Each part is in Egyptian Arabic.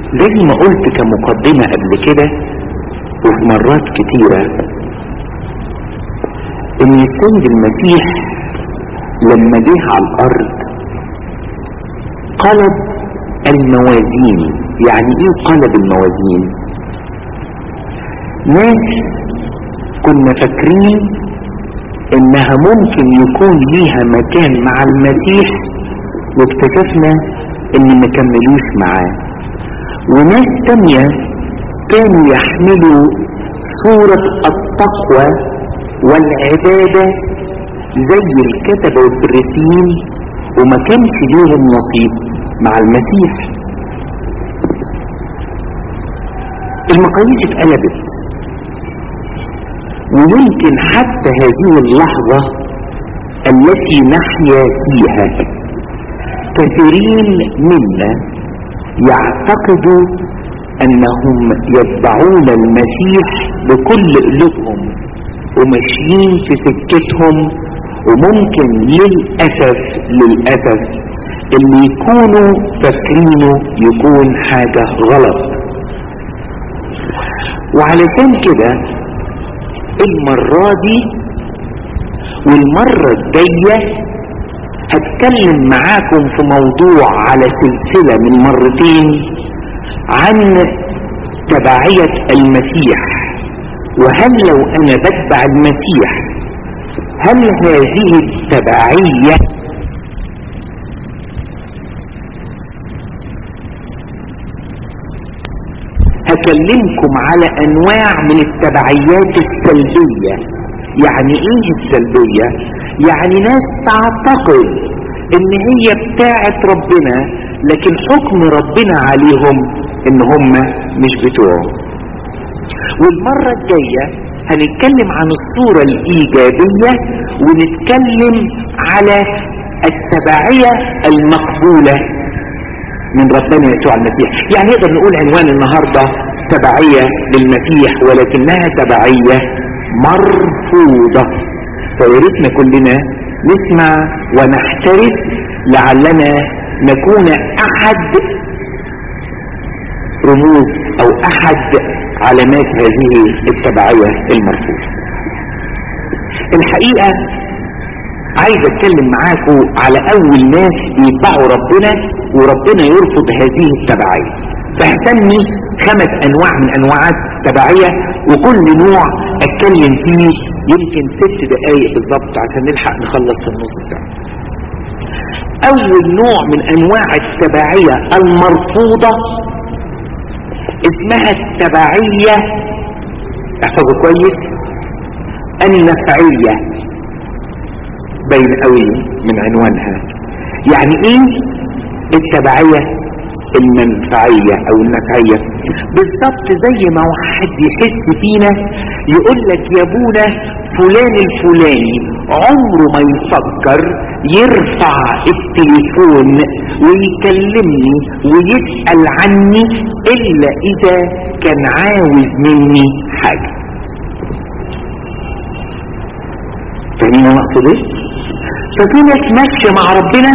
زي ما قلت كمقدمة قبل كده وفي مرات كتيرة ان السيد المسيح لما جه على الارض قلب الموازين يعني ايه قلب الموازين ناس كنا فاكرين انها ممكن يكون ليها مكان مع المسيح واكتشفنا ان ما كملوش معاه وناس تانية كانوا يحملوا صورة التقوى والعبادة زي الكتبة والفريسيين وما كانش ليهم نصيب مع المسيح المقاييس اتقلبت ويمكن حتى هذه اللحظة التي نحيا فيها كثيرين منا يعتقدوا انهم يتبعون المسيح بكل قلوبهم وماشيين في سكتهم وممكن للأسف للأسف اللي يكونوا فاكرينه يكون حاجة غلط وعلشان كده المرة دي والمرة الجاية هتكلم معاكم في موضوع على سلسلة من مرتين عن تبعية المسيح وهل لو انا بتبع المسيح هل هذه التبعية هكلمكم على انواع من التبعيات السلبية يعني ايه السلبية يعني ناس تعتقد ان هي بتاعت ربنا لكن حكم ربنا عليهم ان هم مش بتوعه والمرة الجاية هنتكلم عن الصورة الايجابية ونتكلم على التبعية المقبولة من ربنا يسوع المسيح يعني نقدر نقول عنوان النهاردة تبعية للمسيح ولكنها تبعية مرفوضة فياريتنا كلنا نسمع ونحترس لعلنا نكون احد رموز او احد علامات هذه التبعية المرفوضة الحقيقة عايز اتكلم معاكم على اول ناس بيتبعوا ربنا وربنا يرفض هذه التبعية فاهتمي خمس انواع من انواعات تبعية وكل نوع اتكلم فيه يمكن ست دقايق بالظبط عشان نلحق نخلص في النص ساعة اول نوع من انواع التبعية المرفوضة اسمها التبعية احفظوا كويس النفعية باين قوي من عنوانها يعني ايه التبعية المنفعية او النفعية بالظبط زي ما واحد يحس فينا يقول لك يا ابونا فلان الفلاني عمره ما يفكر يرفع التليفون ويكلمني ويسأل عني الا اذا كان عاوز مني حاجة فاهمين انا اقصد ايه ففي ناس ماشيه مع ربنا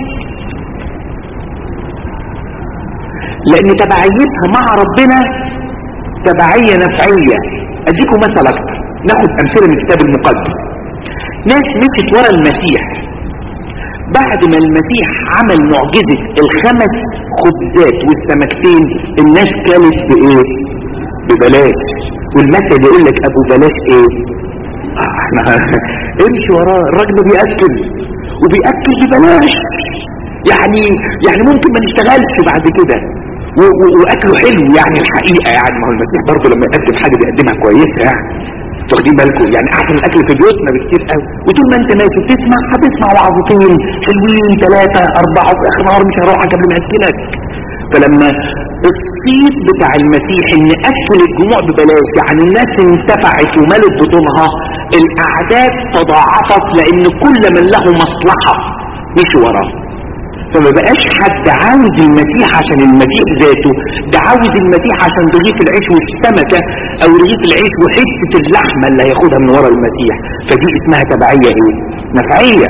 لان تبعيتها مع ربنا تبعية نفعية اديكم مثل اكتر ناخد امثلة من الكتاب المقدس ناس مشت ورا المسيح بعد ما المسيح عمل معجزة الخمس خبزات والسمكتين الناس كانت بايه ببلاش والمثل يقول لك ابو بلاش ايه احنا امشي وراه الراجل بيأكل وبيأكل ببلاش يعني يعني ممكن ما نشتغلش بعد كده واكله حلو يعني الحقيقة يعني ما هو المسيح برضه لما يقدم حاجة بيقدمها كويسة يعني واخدين بالكم يعني احسن الاكل في بيوتنا بكتير قوي وطول ما انت ماشي بتسمع هتسمع وعظتين حلوين ثلاثة اربعة وفي اخر نهار مش هروح قبل ما ياكلك فلما الصيت بتاع المسيح ان اكل الجموع ببلاش يعني الناس انتفعت وملت بطونها الاعداد تضاعفت لان كل من له مصلحة مش وراه فما بقاش حد عاوز المسيح عشان المسيح ذاته ده عاوز المسيح عشان رغيف العيش والسمكة او رغيف العيش وحتة اللحمة اللي هياخدها من ورا المسيح فدي اسمها تبعية ايه نفعية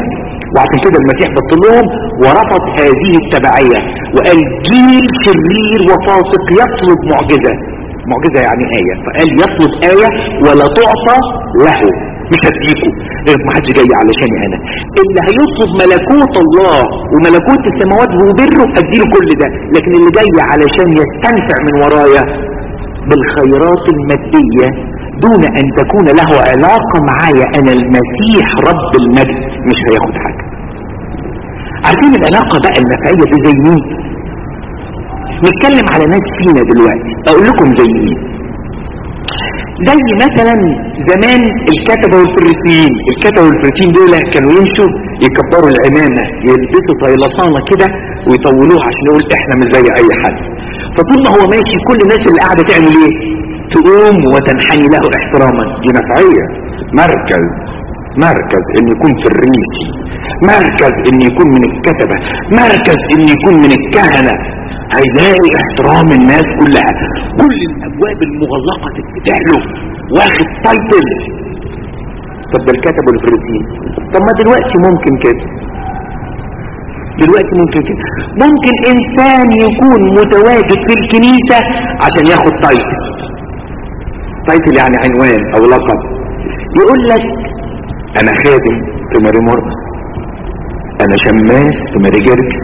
وعشان كده المسيح بص لهم ورفض هذه التبعية وقال جيل شرير وفاسق يطلب معجزة معجزة يعني آية فقال يطلب آية ولا تعطى له مش هديكوا غير ما حدش جاي علشاني انا اللي هيطلب ملكوت الله وملكوت السماوات وبره اديله كل ده لكن اللي جاي علشان يستنفع من ورايا بالخيرات المادية دون ان تكون له علاقة معايا انا المسيح رب المجد مش هياخد حاجة عارفين العلاقة بقى النفعية دي زي مين نتكلم على ناس فينا دلوقتي اقول لكم زي مين زي مثلا زمان الكتبة والفريسيين الكتبة والفريسيين دول كانوا يمشوا يكبروا العمامة يلبسوا طيلسانة كده ويطولوها عشان يقول احنا مش زي اي حد فطول ما هو ماشي كل الناس اللي قاعدة تعمل ايه تقوم وتنحني له احتراما دي نفعية مركز مركز ان يكون فريسي مركز ان يكون من الكتبة مركز ان يكون من الكهنة هيلاقي احترام الناس كلها كل الابواب المغلقة تتفتح له واخد تايتل طب ده الكتب والفريسيين طب ما دلوقتي ممكن كده دلوقتي ممكن كده ممكن انسان يكون متواجد في الكنيسة عشان ياخد تايتل تايتل يعني عنوان او لقب يقول لك انا خادم في ماري مورس انا شماس في ماري جرجس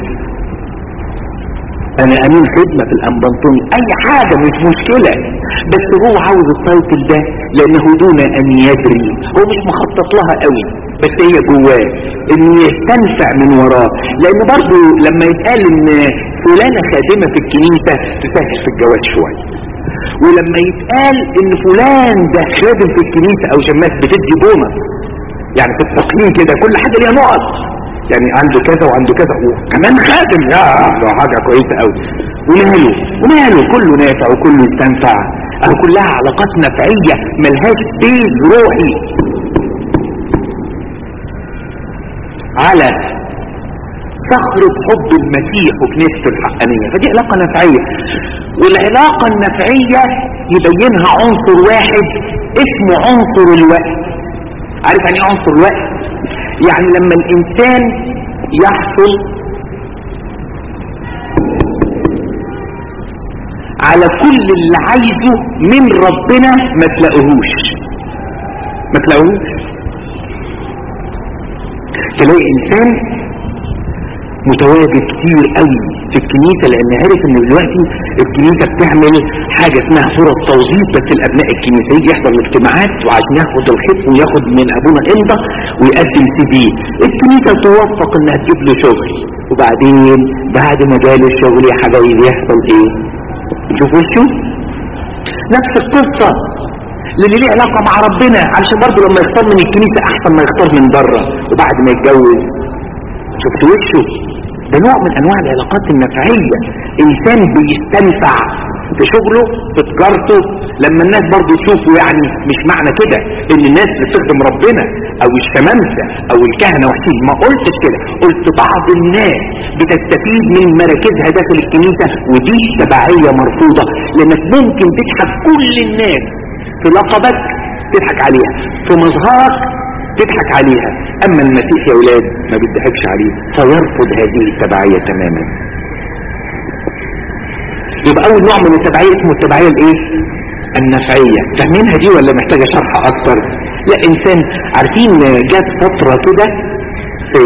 انا امين خدمة في الانبنطوني اي حاجة مش مشكلة بس هو عاوز التايتل ده لانه دون ان يدري هو مش مخطط لها قوي بس هي جواه ان يستنفع من وراه لان برضو لما يتقال ان فلانة خادمة في الكنيسة تسهل في الجواز شوية ولما يتقال ان فلان ده خادم في الكنيسة او شماس بتدي بونص يعني في التقييم كده كل حاجة ليها نقط يعني عنده كذا وعنده كذا وكمان خادم يا ده حاجة كويسة قوي وماله وماله كله نافع وكله يستنفع اهو كلها علاقات نفعية ملهاش بيز روحي على صخرة حب المسيح وكنيسته الحقانية فدي علاقة نفعية والعلاقة النفعية يبينها عنصر واحد اسمه عنصر الوقت عارف يعني ايه عنصر الوقت يعني لما الانسان يحصل على كل اللي عايزه من ربنا ما تلاقوهوش ما تلاقوهوش تلاقي انسان متواجد كتير قوي في الكنيسة لان عرف ان دلوقتي الكنيسة بتعمل حاجة اسمها فرص توظيف بس الابناء الكنيسة يجي يحضر الاجتماعات وعشان ياخد الختم وياخد من ابونا امضى ويقدم سي في الكنيسة توفق انها تجيب له شغل وبعدين بعد ما جاله الشغل يا حبايبي يحصل ايه شوف وشه نفس القصة للي ليه علاقة مع ربنا علشان برضه لما يختار من الكنيسة احسن ما يختار من بره وبعد ما يتجوز شفت وشه ده نوع من انواع العلاقات النفعية انسان بيستنفع في شغله في تجارته لما الناس برضه تشوفه يعني مش معنى كده ان الناس بتخدم ربنا او الشمامسة او الكهنة وحسين ما قلتش كده قلت بعض الناس بتستفيد من مراكزها داخل الكنيسة ودي تبعية مرفوضة لانك ممكن تضحك كل الناس في لقبك تضحك عليها في مظهرك تضحك عليها اما المسيح يا اولاد ما بيضحكش عليه فيرفض هذه التبعية تماما يبقى اول نوع من التبعية اسمه التبعية الايه النفعية فاهمينها دي ولا محتاجة شرح اكتر لا انسان عارفين جات فترة كده في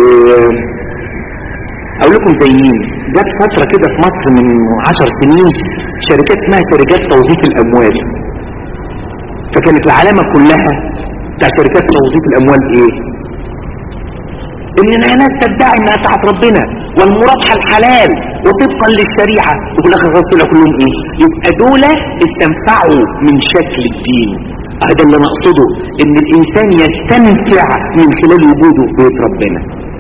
اقول لكم زي مين جات فترة كده في مصر من عشر سنين شركات اسمها شركات توظيف الاموال فكانت العلامة كلها بتاع شركات توظيف الاموال ايه ان ناس تدعي انها بتاعت ربنا والمرابحة الحلال وطبقا للشريعة وفي الاخر الرسول كلهم ايه يبقى دول استنفعوا من شكل الدين هذا اللي انا اقصده ان الانسان يستنفع من خلال وجوده في بيت ربنا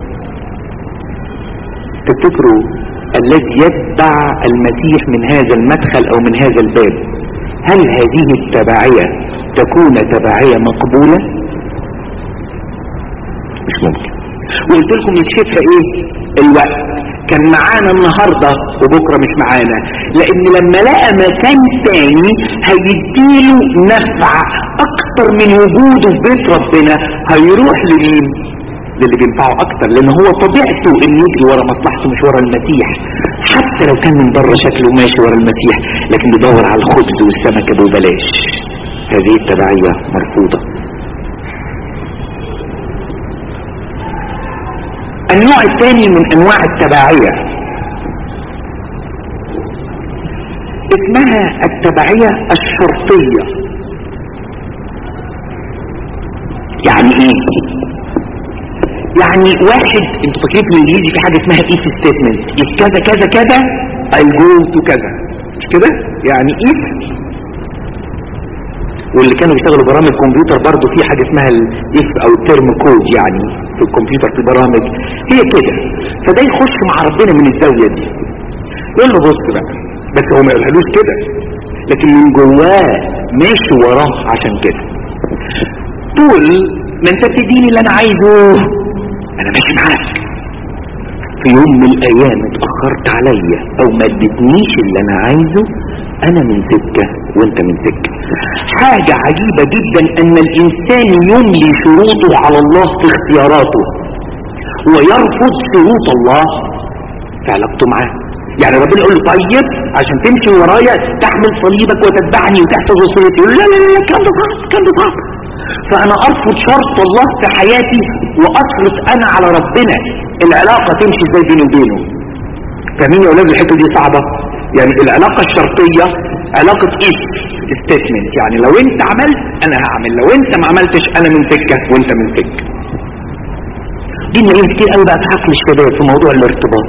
تفتكروا الذي يتبع المسيح من هذا المدخل او من هذا الباب هل هذه التبعية تكون تبعية مقبولة مش ممكن وقلت لكم يكشفها ايه الوقت كان معانا النهاردة وبكرة مش معانا لان لما لقى مكان تاني هيديله نفع اكتر من وجوده في بيت ربنا هيروح لمين للي بينفعه اكتر لان هو طبيعته انه يجري ورا مصلحته مش ورا المسيح حتى لو كان من بره شكله ماشي ورا المسيح لكن بيدور على الخبز والسمكه ببلاش هذه التبعيه مرفوضه النوع الثاني من انواع التبعيه اسمها التبعيه الشرطيه يعني ايه يعني واحد انتوا فاكرين في الانجليزي في حاجه اسمها ايف ستيتمنت اف كذا كذا كذا اي جو تو كذا مش كده يعني ايف واللي كانوا بيشتغلوا برامج كمبيوتر برضه في حاجه اسمها الاف او الترم كود يعني في الكمبيوتر في البرامج هي كده فده يخش مع ربنا من الزاويه دي يقول له بص بقى بس هو ما يقولهالوش كده لكن من جواه ماشي وراه عشان كده طول ما انت بتديني اللي انا عايزه انا ماشي معاك في يوم من الايام اتأخرت عليا او ما ادتنيش اللي انا عايزه انا من سكة وانت من سكة حاجة عجيبة جدا ان الانسان يملي شروطه على الله في اختياراته ويرفض شروط الله في علاقته معاه يعني ربنا يقول له طيب عشان تمشي ورايا تحمل صليبك وتتبعني وتحفظ وصيتي يقول لا لا لا الكلام ده صعب الكلام ده صعب فانا ارفض شرط الله في حياتي واشرط انا على ربنا العلاقة تمشي ازاي بيني وبينه فاهمين يا اولاد الحته دي صعبة يعني العلاقة الشرطية علاقة ايه ستيتمنت يعني لو انت عملت انا هعمل لو انت ما عملتش انا من سكة وانت من سكة دي نلاقيها كتير قوي بقى في عقل الشباب في موضوع الارتباط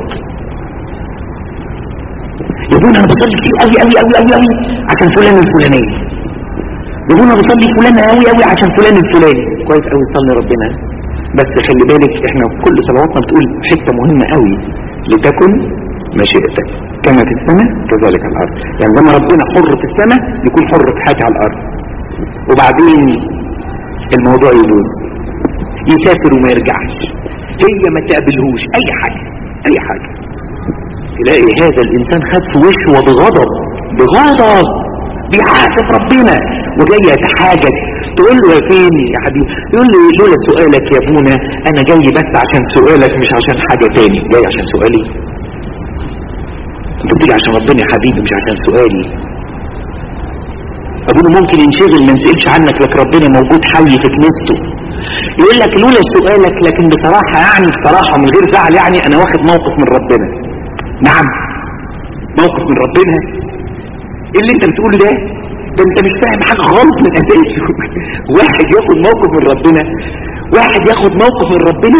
يقول انا بصلي كتير قوي قوي قوي قوي قوي عشان فلان الفلاني يقول انا بصلي فلان قوي قوي عشان فلان الفلاني كويس قوي صلي ربنا بس خلي بالك احنا في كل صلواتنا بتقول حته مهمه قوي لتكن مشيئتك كما في السماء كذلك على الارض يعني زي ما ربنا حر في السماء يكون حر في حياتي على الارض وبعدين الموضوع يبوظ يسافر وما يرجعش هي ما تقبلهوش اي حاجه اي حاجه تلاقي هذا الانسان خد في وشه وبغضب بغضب بيعاتب ربنا وجاي يتحاجج تقول له يا فين يا حبيبي يقول له لولا سؤالك يا ابونا انا جاي بس عشان سؤالك مش عشان حاجة تاني جاي عشان سؤالي انت بتيجي عشان ربنا يا حبيبي مش عشان سؤالي ابونا ممكن ينشغل ما نسألش عنك لك ربنا موجود حي في كنيسته يقول لك لولا سؤالك لكن بصراحة يعني بصراحة من غير زعل يعني انا واخد موقف من ربنا نعم موقف من ربنا ايه اللي انت بتقوله ده ده انت مش فاهم حاجة غلط من اساسه واحد ياخد موقف من ربنا واحد ياخد موقف من ربنا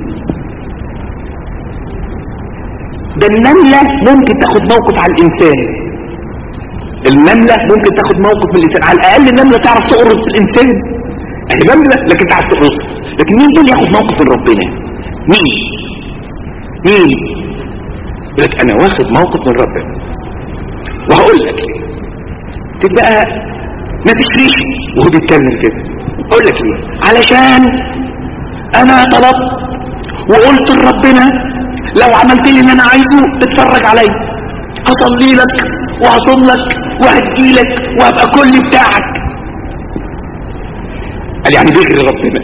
ده النملة ممكن تاخد موقف على الانسان النملة ممكن تاخد موقف من الانسان على الاقل النملة تعرف تقرص في الانسان هي نملة لكن تعرف تقرص لكن مين دول ياخد موقف من ربنا مين مين يقول لك انا واخد موقف من ربنا وهقول لك ليه تبقى ما تشريش وهو بيتكلم كده اقول لك ليه علشان انا طلبت وقلت لربنا لو عملت لي اللي انا عايزه اتفرج عليا هصلي لك وهصوم لك وهدي لك وهبقى كل بتاعك قال يعني بيغري ربنا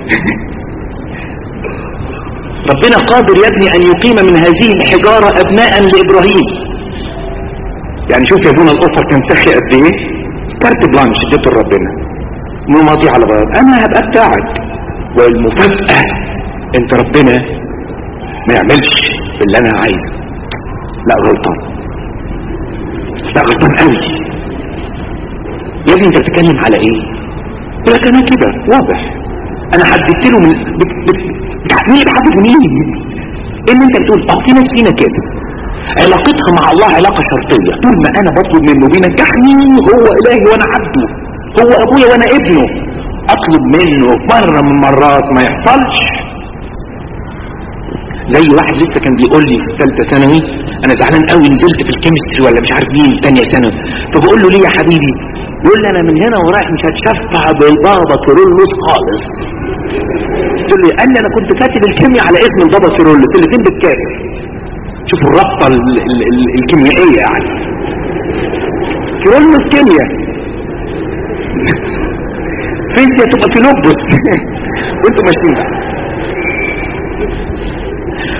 ربنا قادر يا ابني ان يقيم من هذه الحجارة ابناء لابراهيم يعني شوف يا ابونا الاوفر كان سخي قد ايه كارت بلانش اديته لربنا مو ماضي على بعض انا هبقى بتاعك والمفاجأة انت ربنا ما يعملش اللي انا عايزه لا غلطان لا غلطان قوي يا ابني انت بتتكلم على ايه يقول لك انا كده واضح انا حددت له من بت... بت... مين بحدد مين ان انت بتقول اه في ناس فينا كده علاقتها مع الله علاقة شرطية طول ما انا بطلب منه بينجحني هو الهي وانا عبده هو ابويا وانا ابنه اطلب منه مرة من مرات ما يحصلش زي واحد لسه كان بيقول لي في ثالثه ثانوي انا زعلان قوي نزلت في الكيمستري ولا مش عارف مين ثانيه ثانوي فبقول له ليه يا حبيبي يقول لي انا من هنا ورايح مش هتشفع بالبابا كيرلس خالص قلت له قال لي انا كنت كاتب الكيمياء على اسم البابا كيرلس الاثنين بالكامل شوفوا الرابطه ال- ال- ال- الكيميائيه يعني كيرلس كيمياء فيزياء تبقى في لوبس وانتوا ماشيين بقى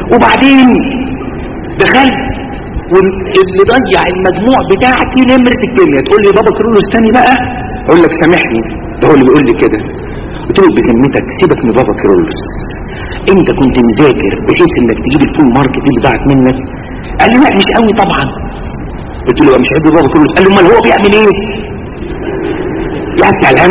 وبعدين دخلت واللي ضيع المجموع بتاعتي نمرة الكيمياء تقول لي بابا كرولوس تاني بقى اقول لك سامحني ده هو اللي بيقول لي كده قلت له بذمتك سيبك من بابا كرولوس انت كنت مذاكر بحيث انك تجيب الفول ماركت اللي ضاعت منك قال لي لا مش قوي طبعا قلت له مش قد بابا كرولوس قال له امال هو بيعمل ايه يا سلام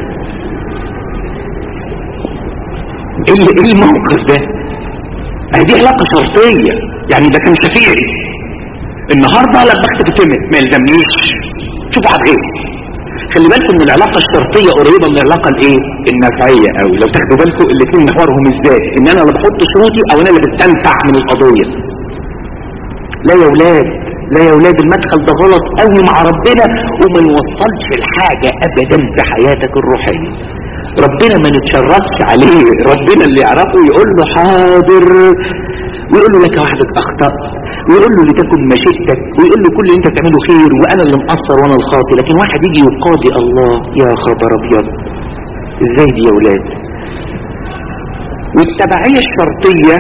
ايه ايه الموقف ده دي علاقة شرطية يعني ده كان شفيعي النهاردة لما اختب تمت ما يلزمنيش شوف واحد غير خلي بالكم ان العلاقة الشرطية قريبة من العلاقة الايه النفعية قوي لو تاخدوا بالكم الاثنين محورهم ازاي ان انا اللي بحط شروطي او انا اللي بستنفع من القضية لا يا ولاد لا يا ولاد المدخل ده غلط قوي مع ربنا وما نوصلش الحاجة ابدا في حياتك الروحية ربنا ما نتشرفش عليه ربنا اللي يعرفه يقول له حاضر ويقول له لك وحدك اخطأت ويقول له لتكن مشيئتك ويقول له كل اللي انت تعمله خير وانا اللي مقصر وانا الخاطئ لكن واحد يجي يقاضي الله يا خبر ابيض ازاي دي يا ولاد والتبعية الشرطية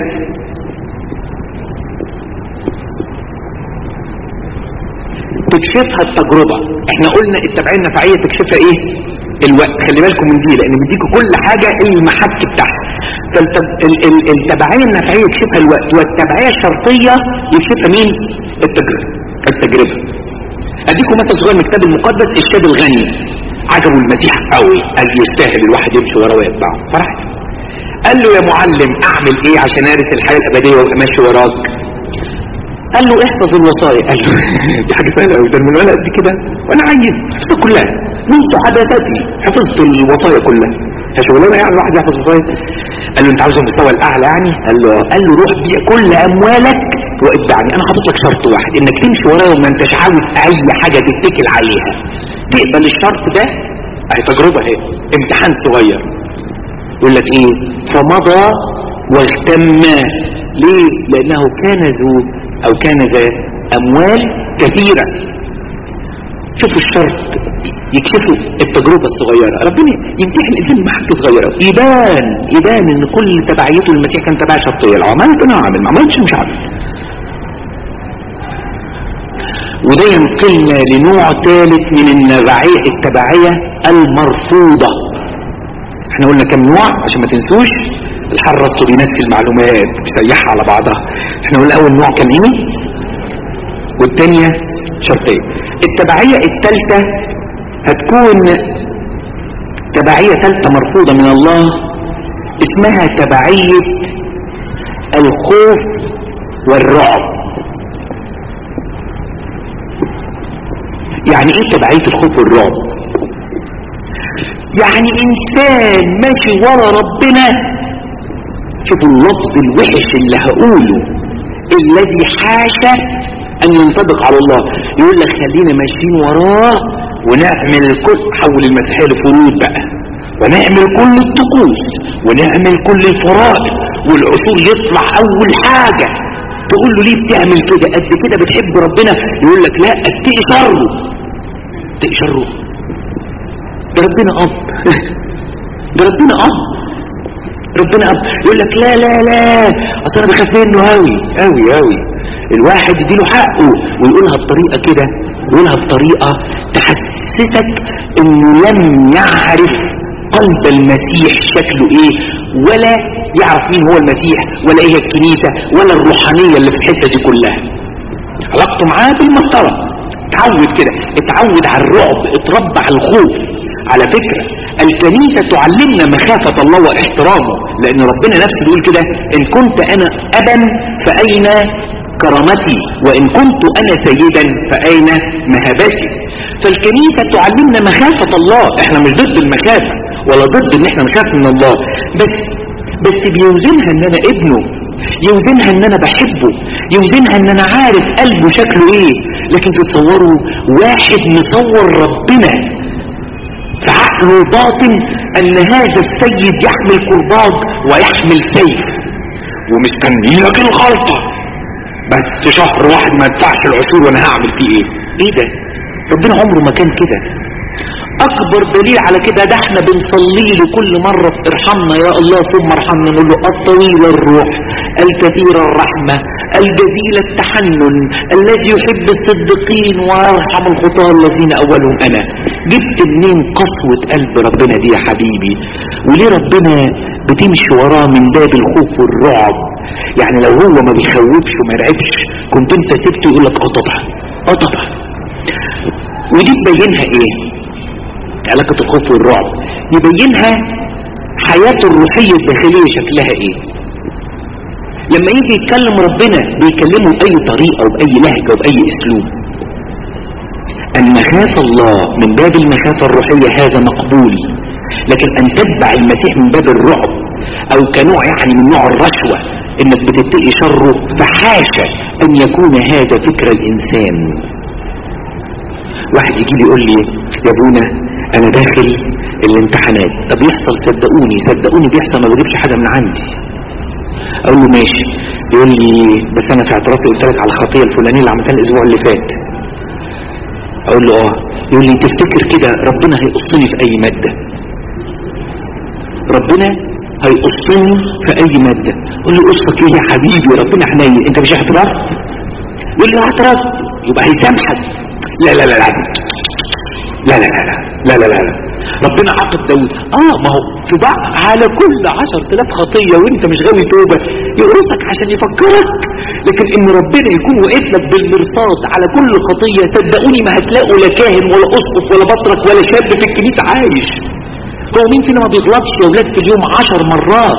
تكشفها التجربة احنا قلنا التبعية النفعية تكشفها ايه الوقت خلي بالكم من دي لان بيديكوا كل حاجة المحك بتاعها فالتبعية النفعية يكشفها الوقت والتبعية الشرطية يكشفها مين التجربة التجربة اديكم مثل صغير من الكتاب المقدس الشاب الغني عجبه المسيح قوي قال يستاهل الواحد يمشي وراه ويتبعه فرح قال له يا معلم اعمل ايه عشان ارث الحياة الابدية وابقى ماشي وراك قال له احفظ الوصايا قال له دي حاجة سهلة قوي ده المنولة قد كده وانا عايز حفظت كلها منذ حدثتي حفظت الوصايا كلها شغلانه يعني الواحد يحفظ وصايا قال له انت عاوز المستوى الاعلى يعني قال له قال له روح بيع كل اموالك واتبعني انا حاطط لك شرط واحد انك تمشي ورايا وما انتش عاوز اي حاجه تتكل عليها تقبل الشرط ده اهي تجربه اهي امتحان صغير يقول لك ايه فمضى واغتم ليه لانه كان ذو او كان ذا اموال كثيره شوفوا الشرط يكشفوا التجربة الصغيرة ربنا يمتحن الإنسان مع حاجة صغيرة يبان يبان إن كل تبعيته للمسيح كان تبع شرطية لو عملت أنا هعمل ما عملتش مش عارف وده ينقلنا لنوع ثالث من النبعية التبعية المرفوضة احنا قلنا كم نوع عشان ما تنسوش الحرص بينسي المعلومات بيسيحها على بعضها احنا قلنا اول نوع كان ايه والتانية شرطية التبعية الثالثة هتكون تبعية ثالثة مرفوضة من الله اسمها تبعية الخوف والرعب يعني ايه تبعية الخوف والرعب يعني انسان ماشي ورا ربنا شوفوا اللفظ الوحش اللي هقوله الذي حاشا ان ينطبق على الله يقول لك خلينا ماشيين وراه ونعمل كل حول المسيحية لفروض بقى ونعمل كل الطقوس ونعمل كل الفرائض والعصور يطلع اول حاجة تقول له ليه بتعمل كده قد كده بتحب ربنا يقول لك لا اتقي شره اتقي شره ده ربنا اب ده ربنا اب ربنا اب يقول لك لا لا لا اصل انا بخاف منه قوي قوي قوي الواحد يديله حقه ويقولها بطريقه كده يقولها بطريقه تحسسك انه لم يعرف قلب المسيح شكله ايه ولا يعرف مين هو المسيح ولا ايه الكنيسه ولا الروحانيه اللي في الحته دي كلها علاقته معاه بالمسطره اتعود كده اتعود على الرعب اتربى على الخوف على فكرة الكنيسة تعلمنا مخافة الله واحترامه لان ربنا نفسه بيقول كده ان كنت انا ابا فاين كرامتي وان كنت انا سيدا فاين مهابتي فالكنيسة تعلمنا مخافة الله احنا مش ضد المخافة ولا ضد ان احنا نخاف من الله بس بس بيوزنها ان انا ابنه يوزنها ان انا بحبه يوزنها ان انا عارف قلبه شكله ايه لكن تصوروا واحد مصور ربنا في عقله باطن ان هذا السيد يحمل كرباج ويحمل سيف ومستني لك الغلطة بس شهر واحد ما يدفعش العشور وانا هعمل فيه ايه ايه ده ربنا عمره ما كان كده اكبر دليل على كده ده احنا بنصلي له كل مرة ارحمنا يا الله ثم ارحمنا نقول له الطويل الروح الكثير الرحمة الجزيل التحنن الذي يحب الصديقين ويرحم الخطاة الذين اولهم انا جبت منين قسوة قلب ربنا دي يا حبيبي وليه ربنا بتمشي وراه من باب الخوف والرعب يعني لو هو ما بيخوفش وما يرعبش كنت انت سبته يقول لك اه طبعا اه طبعا ودي تبينها ايه علاقة الخوف والرعب يبينها حياته الروحية الداخلية شكلها ايه لما يجي يتكلم ربنا بيكلمه بأي طريقة وبأي لهجة وبأي اسلوب ان مخاف الله من باب المخافة الروحية هذا مقبول لكن ان تتبع المسيح من باب الرعب او كنوع يعني من نوع الرشوة انك بتتقي شره فحاشا ان يكون هذا فكر الانسان واحد يجي لي يقول لي يا ابونا انا داخل الامتحانات طب يحصل صدقوني صدقوني بيحصل ما بجيبش حاجة من عندي اقول له ماشي يقول لي بس انا في اعترافي قلت لك على الخطيه الفلانيه اللي عملتها الاسبوع اللي فات اقول له اه يقول لي تفتكر كده ربنا هيقصني في اي ماده ربنا هيقصني في اي ماده اقول له قصك ايه يا حبيبي ربنا حنين انت مش اعتراف يقول لي اعتراف يبقى هيسامحك لا لا لا لا لا لا لا لا لا لا لا ربنا عاقب داود اه ما هو في ضع على كل عشر تلاف خطية وانت مش غاوي توبة يقرصك عشان يفكرك لكن ان ربنا يكون وقف لك بالمرصاد على كل خطية صدقوني ما هتلاقوا لا كاهن ولا اسقف ولا بطرك ولا شاب في الكنيسة عايش هو مين فينا ما بيغلطش يا ولاد في اليوم عشر مرات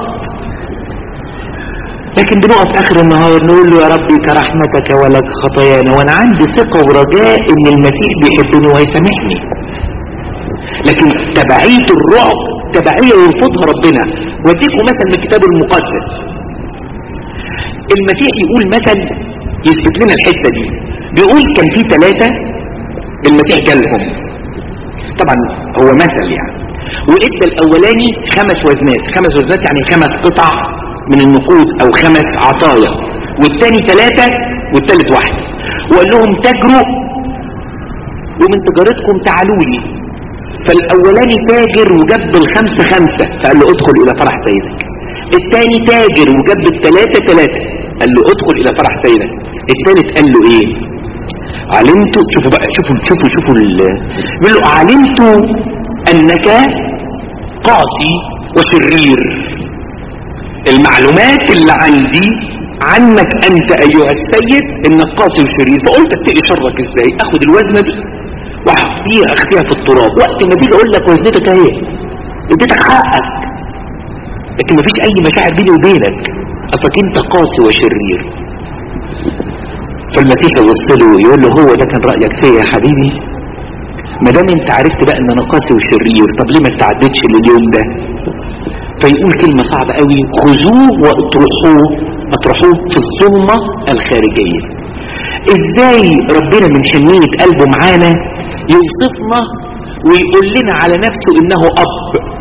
لكن بنقف اخر النهار نقول له يا ربي كرحمتك ولك خطايانا وانا عندي ثقة ورجاء ان المسيح بيحبني وهيسامحني لكن تبعية الرعب تبعية يرفضها ربنا واديكم مثل من الكتاب المقدس المسيح يقول مثل يثبت لنا الحتة دي بيقول كان في ثلاثة المسيح جالهم طبعا هو مثل يعني وادى الاولاني خمس وزنات خمس وزنات يعني خمس قطع من النقود او خمس عطايا والتاني ثلاثة والتالت واحد وقال لهم تجروا ومن تجارتكم تعالوا لي فالاولاني تاجر وجاب الخمسة خمسة فقال له ادخل الى فرح سيدك الثاني تاجر وجاب الثلاثة ثلاثة قال له ادخل الى فرح سيدك الثالث قال له ايه علمت شوفوا بقى شوفوا شوفوا شوفوا بيقول له علمت انك قاسي وشرير المعلومات اللي عندي عنك انت ايها السيد انك قاسي وشرير فقلت اتقي شرك ازاي اخد الوزنه دي واحفيها اخفيها في التراب وقت ما تيجي اقول لك وزنتك اهي اديتك حقك لكن مفيش اي مشاعر بيني وبينك اصلك انت قاسي وشرير فالمسيح يبص له يقول له هو ده كان رايك فيا يا حبيبي ما دام انت عرفت بقى ان انا قاسي وشرير طب ليه ما استعدتش لليوم ده فيقول كلمة صعبة قوي خذوه واطرحوه اطرحوه في الظلمة الخارجية ازاي ربنا من شنية قلبه معانا يوصفنا ويقول لنا على نفسه انه اب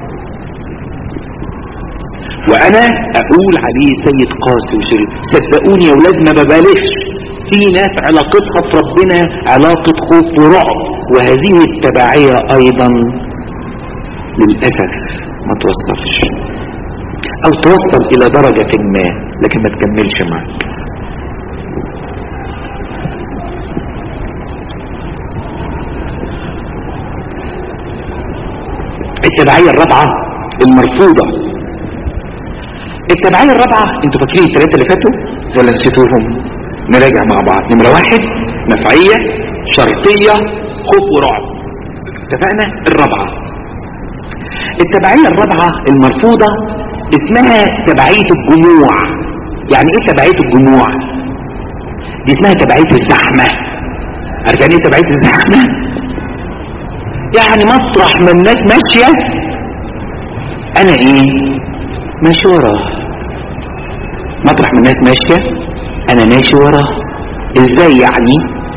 وانا اقول عليه سيد قاسي وشريف صدقوني يا ولاد ما ببالغش في ناس علاقتها في ربنا علاقة خوف ورعب وهذه التبعية ايضا للأسف ما توصلش او توصل الى درجة ما لكن ما تكملش معك التبعية الرابعة المرفوضة التبعية الرابعة انتوا فاكرين الثلاثة اللي فاتوا ولا نسيتوهم نراجع مع بعض نمرة واحد نفعية شرطية خوف ورعب اتفقنا الرابعة التبعية الرابعة المرفوضة اسمها تبعية الجموع يعني ايه تبعية الجموع دي اسمها تبعية الزحمة عارف يعني ايه تبعية الزحمة يعني مطرح ما الناس ماشية انا ايه ماشي وراه مطرح ما الناس ماشية انا ماشي وراه ازاي يعني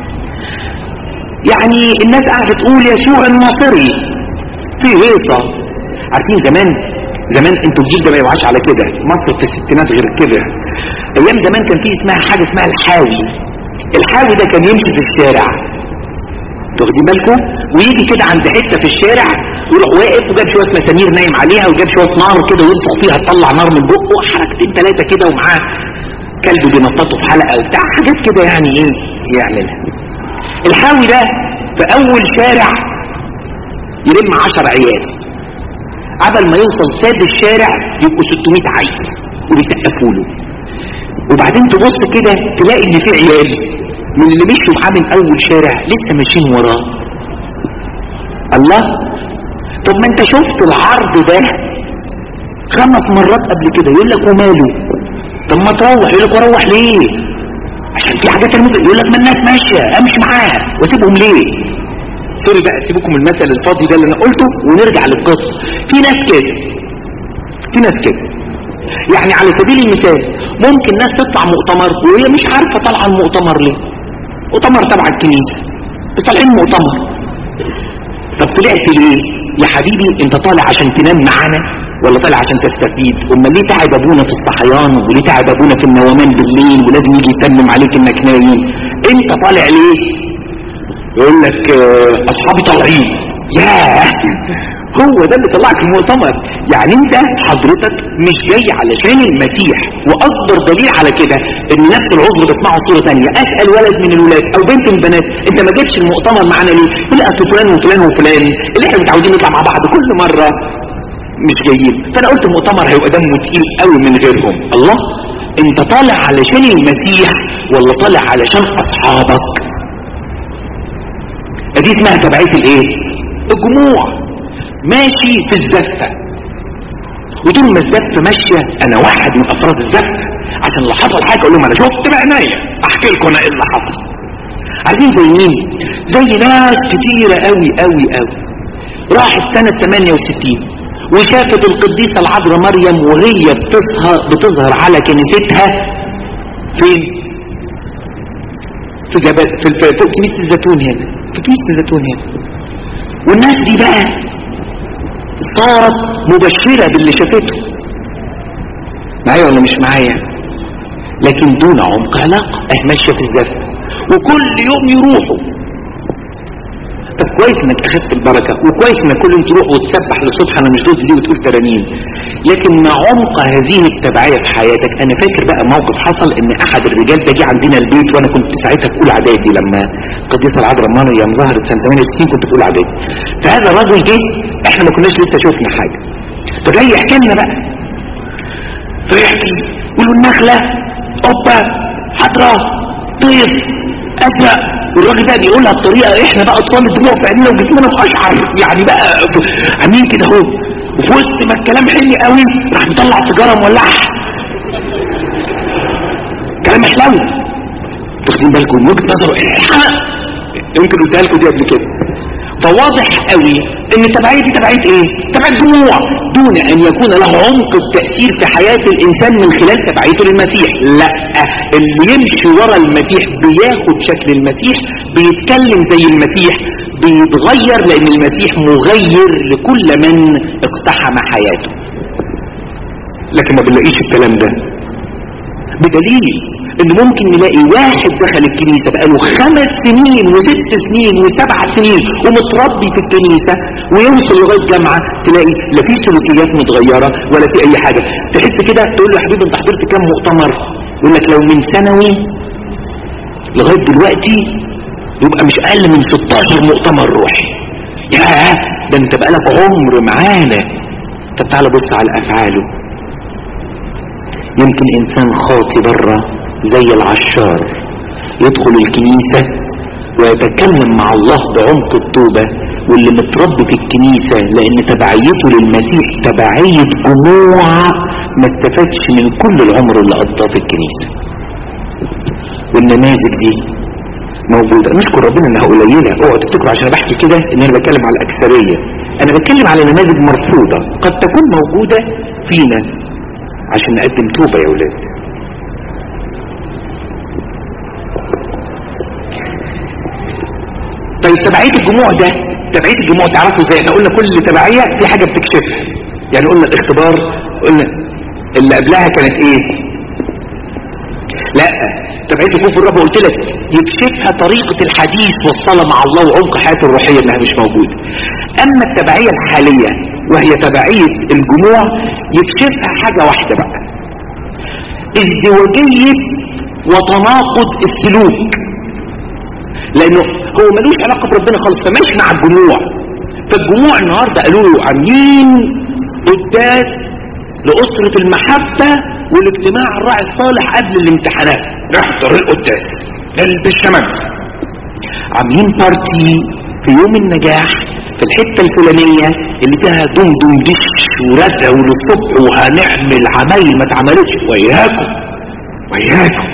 يعني الناس قاعدة تقول يسوع الناصري في هيصة عارفين زمان زمان انتوا الجيل ده ما يوعاش على كده مصر في الستينات غير كده ايام زمان كان في اسمها حاجة اسمها الحاوي الحاوي ده كان يمشي في الشارع واخدين بالكم ويجي كده عند حته في الشارع يروح واقف وجاب شويه مسامير نايم عليها وجاب شويه نار كده وينفخ فيها تطلع نار من بقه حركتين ثلاثه كده ومعاه كلب بينططه في حلقه وبتاع حاجات كده يعني ايه يعملها الحاوي ده في اول شارع يلم 10 عيال قبل ما يوصل ساد الشارع يبقوا 600 عيل وبيسقفوا له وبعدين تبص كده تلاقي ان في عيال من اللي مشوا معاه من اول شارع لسه ماشيين وراه الله طب ما انت شفت العرض ده خمس مرات قبل كده يقول لك وماله طب ما تروح يقول لك اروح ليه عشان في حاجات الممكن يقول لك ما الناس ماشيه امشي معاها واسيبهم ليه سوري بقى سيبكم المثل الفاضي ده اللي انا قلته ونرجع للقصه في ناس كده في ناس كده يعني على سبيل المثال ممكن ناس تطلع مؤتمر وهي مش عارفه طالعه المؤتمر ليه مؤتمر تبع الكنيسه طالعين مؤتمر طب طلعت ليه يا حبيبي انت طالع عشان تنام معانا ولا طالع عشان تستفيد امال ليه تعب ابونا في الصحيان وليه تعب ابونا في النومان بالليل ولازم يجي يتنم عليك انك نايم انت طالع ليه يقول لك اه اصحابي طالعين ياه هو ده اللي طلعك المؤتمر يعني انت حضرتك مش جاي علشان المسيح واكبر دليل على كده ان نفس العذر بسمعه صوره ثانيه اسال ولد من الولاد او بنت من البنات انت ما جيتش المؤتمر معانا ليه يقول اصل فلان وفلان وفلان اللي احنا متعودين نطلع مع بعض كل مره مش جايين فانا قلت المؤتمر هيبقى دمه تقيل قوي من غيرهم الله انت طالع علشان المسيح ولا طالع علشان اصحابك ادي اسمها تبعيه الايه الجموع ماشي في الزفة وطول ما الزفة ماشية انا واحد من افراد الزفة عشان لو حصل حاجة اقول لهم انا شفت بعناية احكي لكم انا ايه اللي حصل عايزين زي مين زي ناس كتيرة قوي قوي قوي راحت سنة 68 وشافت القديسة العذراء مريم وهي بتظهر بتظهر على كنيستها فين في جبل في, في, في كنيسة الزيتون هنا في كنيسة الزيتون هنا والناس دي بقى صارت مبشرة باللي شافته معايا ولا مش معايا لكن دون عمق علاقة اه ماشية في الزفة وكل يوم يروحوا طب كويس انك اخذت البركة وكويس انك كل يوم تروح وتسبح للصبح انا مش ضد دي وتقول ترانيم لكن مع عمق هذه التبعية في حياتك انا فاكر بقى موقف حصل ان احد الرجال ده جه عندنا البيت وانا كنت ساعتها في اولى اعدادي لما القديسه العذراء مريم ظهرت سنه 68 كنت في اولى اعدادي فهذا الرجل جه احنا ما كناش لسه شفنا حاجه فجاي يحكي لنا بقى فيحكي يقول النخله اوبا حضره طيف ازرق والراجل ده بيقولها بطريقه احنا بقى اطفال الدموع في عينينا وجسمنا مقشعر يعني بقى عاملين كده اهو وفي وسط ما الكلام حلي قوي راح مطلع سيجاره مولعها كلام حلو واخدين بالكم من وجهه نظره الحق يمكن قلتها لكم دي قبل كده فواضح قوي ان التبعيه دي تبعيه ايه تبعيه دموع دون ان يكون له عمق التاثير في حياه الانسان من خلال تبعيته للمسيح لا اللي يمشي ورا المسيح بياخد شكل المسيح بيتكلم زي المسيح بيتغير لان المسيح مغير لكل من اقتحم حياته لكن ما بنلاقيش الكلام ده بدليل ان ممكن نلاقي واحد دخل الكنيسة بقاله خمس سنين وست سنين وسبع سنين ومتربي في الكنيسة ويوصل لغاية جامعة تلاقي لا في سلوكيات متغيرة ولا في اي حاجة تحس كده تقول له يا حبيبي انت حضرت كام مؤتمر يقول لك لو من ثانوي لغاية دلوقتي يبقى مش اقل من 16 مؤتمر روحي يا ده انت بقالك عمر معانا طب تعالى بص على افعاله يمكن انسان خاطي بره زي العشار يدخل الكنيسة ويتكلم مع الله بعمق التوبة واللي متربي في الكنيسة لان تبعيته للمسيح تبعية جموع ما استفادش من كل العمر اللي قضاه في الكنيسة والنماذج دي موجودة نشكر ربنا انها قليلة اوعوا تفتكروا عشان بحكي كده ان انا بتكلم على الاكثرية انا بتكلم على نماذج مرفوضة قد تكون موجودة فينا عشان نقدم توبة يا ولاد طيب تبعية الجموع ده تبعية الجموع تعرفوا ازاي احنا قلنا كل تبعية في حاجة بتكشفها يعني قلنا الاختبار قلنا اللي قبلها كانت ايه لا تبعية الخوف والرهبة قلت لك يكشفها يكتشفها طريقة الحديث والصلاة مع الله وعمق حياته الروحية انها مش موجودة اما التبعية الحالية وهي تبعية الجموع يكشفها حاجة واحدة بقى ازدواجية وتناقض السلوك لانه هو ملوش علاقة بربنا خالص فماشي مع الجموع فالجموع النهاردة قالوا له عاملين قداس لأسرة المحبة والاجتماع الراعي الصالح قبل الامتحانات نحضر القداس نلبس شمس عاملين بارتي في يوم النجاح في الحتة الفلانية اللي فيها دم دم دش ورزع وللصبح وهنعمل عمايل ما اتعملتش وياكم وياكم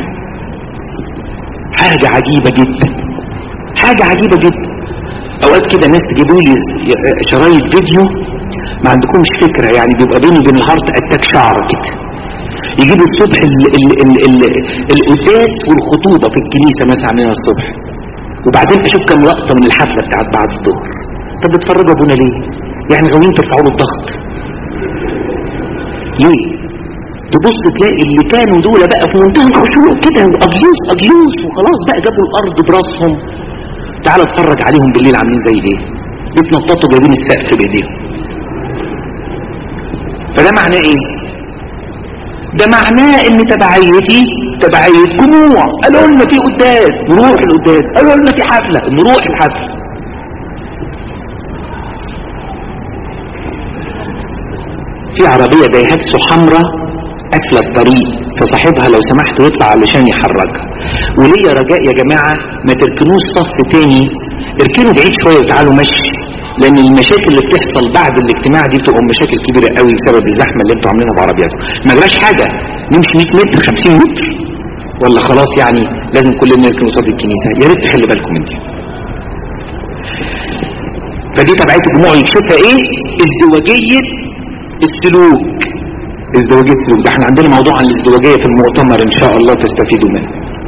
حاجة عجيبة جدا حاجة عجيبة جدا اوقات كده ناس تجيبوا لي شرايط فيديو ما عندكمش فكرة يعني بيبقى بيني وبين الهارت اتاك شعر كده يجيبوا الصبح القداس والخطوبة في الكنيسة مثلا عندنا الصبح وبعدين اشوف كم لقطة من الحفلة بتاعت بعد الظهر طب بتفرجوا ابونا ليه يعني غاويين ترفعوا له الضغط ليه تبص تلاقي اللي كانوا دول بقى في منتهى الخشوع كده اجيوس اجيوس وخلاص بقى جابوا الارض براسهم تعال اتفرج عليهم بالليل عاملين زي ايه بيتنططوا جايبين السقف بايديهم فده معناه ايه ده معناه ان تبعيتي تبعية جموع قالوا لنا في قداس نروح القداس قالوا لنا في حفلة نروح الحفلة في عربية دايهاتسو حمراء قافلة الطريق فصاحبها لو سمحت يطلع علشان يحركها وليا رجاء يا جماعة ما تركنوش صف تاني اركنوا بعيد شوية وتعالوا مشي لان المشاكل اللي بتحصل بعد الاجتماع دي بتبقى مشاكل كبيرة قوي بسبب الزحمة اللي انتوا عاملينها بعربياتكم ما جراش حاجة نمشي 100 متر 50 متر ولا خلاص يعني لازم كلنا نركن قصاد الكنيسة يا ريت تخلي بالكم انت فدي تبعية الجموع يكشفها ايه ازدواجية السلوك ازدواجية السلوك ده احنا عندنا موضوع عن الازدواجية في المؤتمر ان شاء الله تستفيدوا منه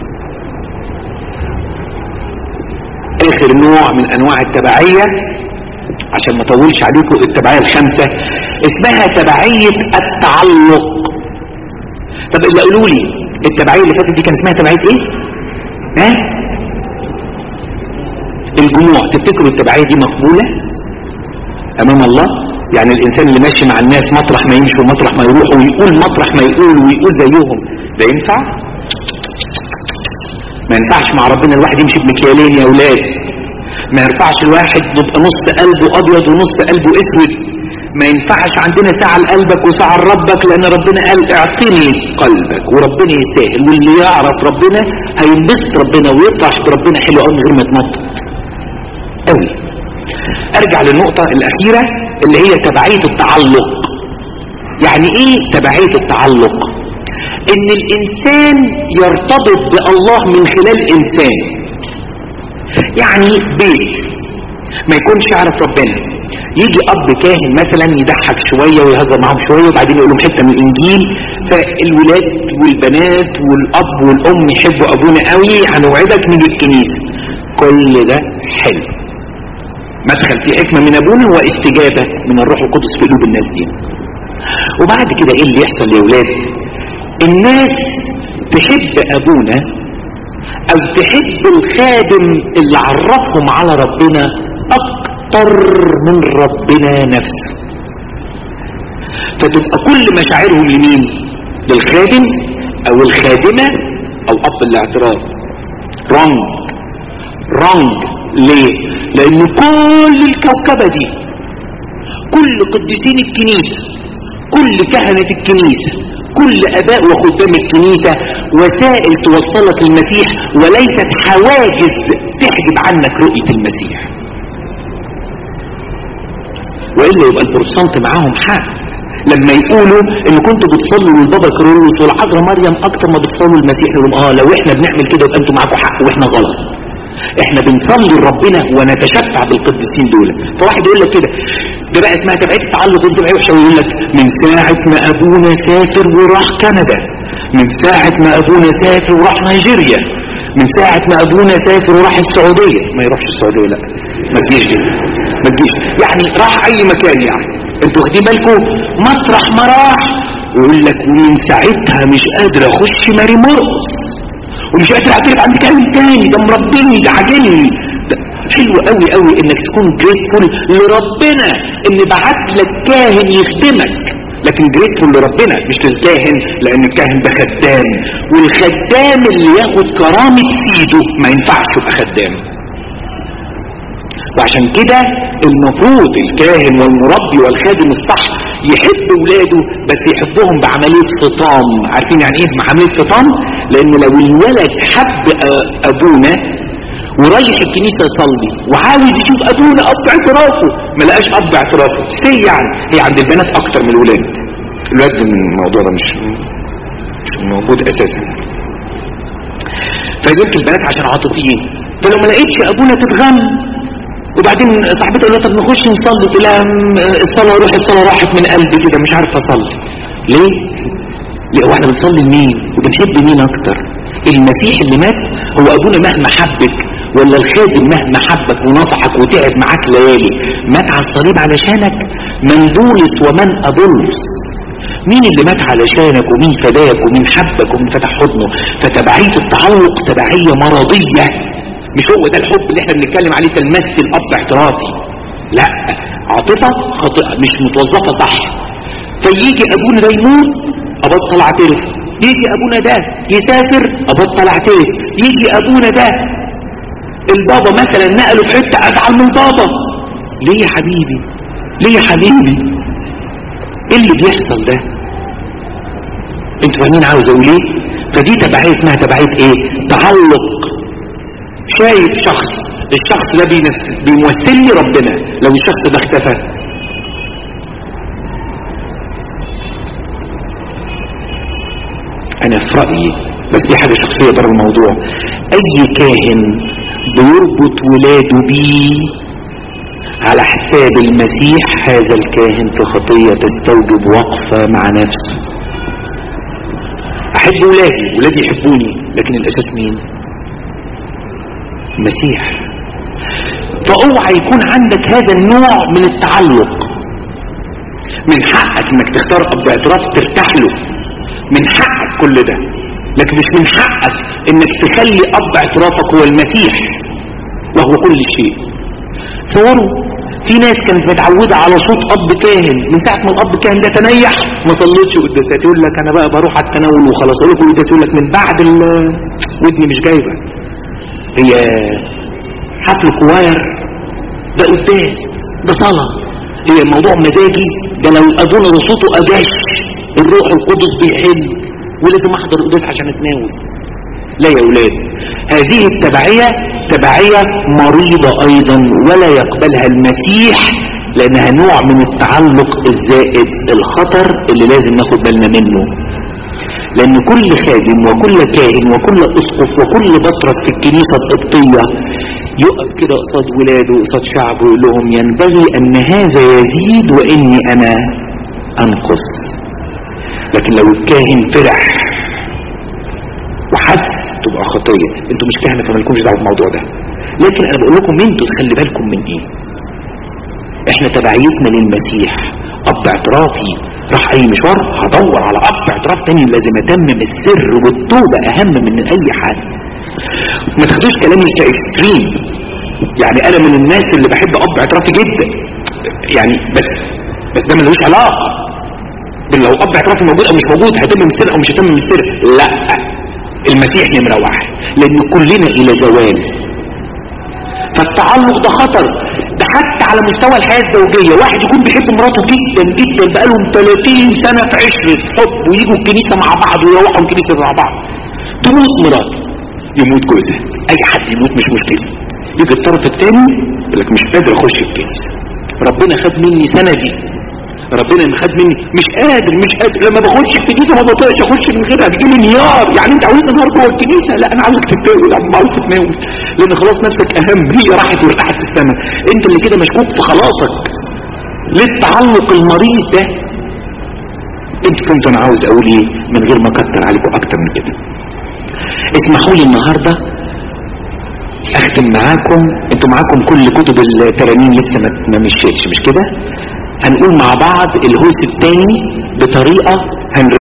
اخر نوع من انواع التبعية عشان ما اطولش عليكم التبعية الخامسة اسمها تبعية التعلق طب اللي قولوا لي التبعية اللي فاتت دي كان اسمها تبعية ايه ها الجموع تفتكروا التبعية دي مقبولة امام الله يعني الانسان اللي ماشي مع الناس مطرح ما يمشي ومطرح ما يروح ويقول مطرح ما يقول ويقول زيهم ده ينفع ما ينفعش مع ربنا الواحد يمشي بمكيالين يا اولاد ما ينفعش الواحد يبقى نص قلبه ابيض ونص قلبه اسود ما ينفعش عندنا ساعة لقلبك وساعة لربك لان ربنا قال اعطني قلبك وربنا يستاهل واللي يعرف ربنا هينبسط ربنا ويطرح بربنا حلو قوي من غير ما يتنطط قوي ارجع للنقطة الاخيرة اللي هي تبعية التعلق يعني ايه تبعية التعلق ان الانسان يرتبط بالله من خلال انسان يعني بيت ما يكونش يعرف ربنا يجي اب كاهن مثلا يضحك شوية ويهزر معاهم شوية وبعدين يقول لهم حتة من الانجيل فالولاد والبنات والاب والام يحبوا ابونا قوي هنوعدك من الكنيسة كل ده حلو مدخل في حكمة من ابونا واستجابة من الروح القدس في قلوب الناس دي وبعد كده ايه اللي يحصل يا ولاد الناس تحب ابونا او تحب الخادم اللي عرفهم على ربنا اكتر من ربنا نفسه فتبقى كل مشاعرهم لمين للخادم او الخادمة او اب الاعتراف رونج رونج ليه لان كل الكوكبة دي كل قديسين الكنيسة كل كهنة الكنيسة كل اباء وخدام الكنيسة وسائل توصلك المسيح وليست حواجز تحجب عنك رؤية المسيح وإلا يبقى البروتستانت معاهم حق لما يقولوا ان كنتوا بتصلوا للبابا كيرلس والعذراء مريم اكتر ما بتصلوا المسيح يقولوا اه لو احنا بنعمل كده يبقى انتوا معاكم حق واحنا غلط احنا بنصلي لربنا ونتشفع بالقديسين دول فواحد يقول لك كده ده بقى اسمها تبعيه التعلق ودي تبعيه وحشه ويقول لك من ساعه ما ابونا سافر وراح كندا من ساعه ما ابونا سافر وراح نيجيريا من ساعه ما ابونا سافر وراح السعوديه ما يروحش السعوديه لا ما تجيش كده ما تجيش يعني راح اي مكان يعني انتوا واخدين بالكم مطرح ما راح ويقول لك ومن ساعتها مش قادر اخش ماري مرقص ومش قادر اعترف عند كاهن تاني ده مربيني ده عاجلني حلو قوي قوي انك تكون جريتفول لربنا ان بعت لك كاهن يخدمك لكن جريتفول لربنا مش للكاهن لان الكاهن ده خدام والخدام اللي ياخد كرامة سيده ما ينفعش يبقى خدام وعشان كده المفروض الكاهن والمربي والخادم الصح يحب ولاده بس يحبهم بعملية فطام عارفين يعني ايه بعملية فطام لان لو الولد حب ابونا ورايح الكنيسة يصلي وعاوز يشوف ابونا اب اعترافه ما لقاش اب اعترافه سي يعني هي عند البنات اكتر من الولاد الولاد الموضوع ده مش مش موجود اساسا فيمكن البنات عشان عاطفيين فلو ما لقيتش ابونا تتغم وبعدين صاحبتها قالت طب نخش نصلي تقول لها الصلاه روح الصلاه راحت من قلبي كده مش عارفه اصلي ليه؟ ليه واحنا بنصلي لمين وبنحب مين اكتر المسيح اللي مات هو ابونا مهما حبك ولا الخادم مهما حبك ونصحك وتعب معاك ليالي مات على الصليب علشانك من بولس ومن ابولس مين اللي مات علشانك ومين فداك ومين حبك ومين فتح حضنه فتبعية التعلق تبعية مرضية مش هو ده الحب اللي احنا بنتكلم عليه تلمسة الاب اعترافي لا عاطفة خاطئة مش متوظفة صح فيجي ابونا ده يموت ابطل اعترف يجي ابونا ده يسافر ابطل اعترف يجي ابونا ده البابا مثلا نقله في حته ازعل من بابا ليه يا حبيبي ليه يا حبيبي ايه اللي بيحصل ده انتوا فاهمين عاوز اقول ايه فدي تبعيه اسمها تبعيه ايه تعلق شايف شخص الشخص ده بيمثل لي ربنا لو الشخص ده اختفى انا في رأيي بس دي حاجة شخصية بره الموضوع اي كاهن بيربط ولاده بيه على حساب المسيح هذا الكاهن في خطية تستوجب وقفة مع نفسه احب ولادي ولادي يحبوني لكن الاساس مين المسيح فاوعى يكون عندك هذا النوع من التعلق من حقك انك تختار اب اعتراف ترتاح له من حقك كل ده لكن مش من حقك انك تخلي اب اعترافك هو المسيح وهو كل شيء تصوروا في ناس كانت متعودة على صوت اب كاهن من ساعة ما الاب كاهن ده تنيح ما صليتش قداسات يقول لك انا بقى بروح على التناول وخلاص اقول لكم قداس يقول لك من بعد ودني مش جايبة هي حفل كواير ده قداس ده صلاة هي الموضوع مزاجي ده لو ابونا صوته اجاش الروح القدس بيحل ولازم احضر القداس عشان اتناول لا يا اولاد هذه التبعية تبعية مريضة ايضا ولا يقبلها المسيح لانها نوع من التعلق الزائد الخطر اللي لازم ناخد بالنا منه لان كل خادم وكل كاهن وكل اسقف وكل بطرس في الكنيسة القبطية يقف كده قصاد ولاده قصاد شعبه ويقول لهم ينبغي ان هذا يزيد واني انا انقص لكن لو الكاهن فرح وحس تبقى خطية انتوا مش كهنة فمالكمش دعوه بالموضوع ده لكن انا بقول لكم انتوا تخلي بالكم من ايه احنا تبعيتنا للمسيح اب اعترافي راح اي مشوار هدور على اب اعتراف تاني لازم اتمم السر والتوبة اهم من اي حاجة ما تاخدوش كلامي كاكستريم يعني انا من الناس اللي بحب اب اعترافي جدا يعني بس بس ده ملوش علاقة لو اب اعترافي موجود او مش موجود هتمم السر او مش هتمم السر لا المسيح نمرة واحد لان كلنا الى زوال فالتعلق ده خطر ده حتى على مستوى الحياة الزوجية واحد يكون بيحب مراته جدا جدا بقالهم 30 سنة في عشرة حب ويجوا الكنيسة مع بعض ويروحوا الكنيسة مع بعض تموت مراته يموت جوزها اي حد يموت مش مشكلة يجي الطرف الثاني يقول لك مش قادر اخش الكنيسة ربنا خد مني سنة دي ربنا اللي خد مني مش قادر مش قادر لما بخش الكنيسه ما بطيقش اخش من غيرها بيجي انهيار يعني انت عاوزني انهار جوه الكنيسه لا انا عاوزك تتناول انا عاوز تتناول لان خلاص نفسك اهم هي راحت وارتاحت في السماء انت اللي كده مشكوك في خلاصك للتعلق المريض ده انت كنت انا عاوز اقول ايه من غير ما اكتر عليكم اكتر من كده اسمحوا لي النهارده اختم معاكم انتوا معاكم كل كتب الترانيم لسه ما مشيتش مش كده هنقول مع بعض الهوس الثاني بطريقة هن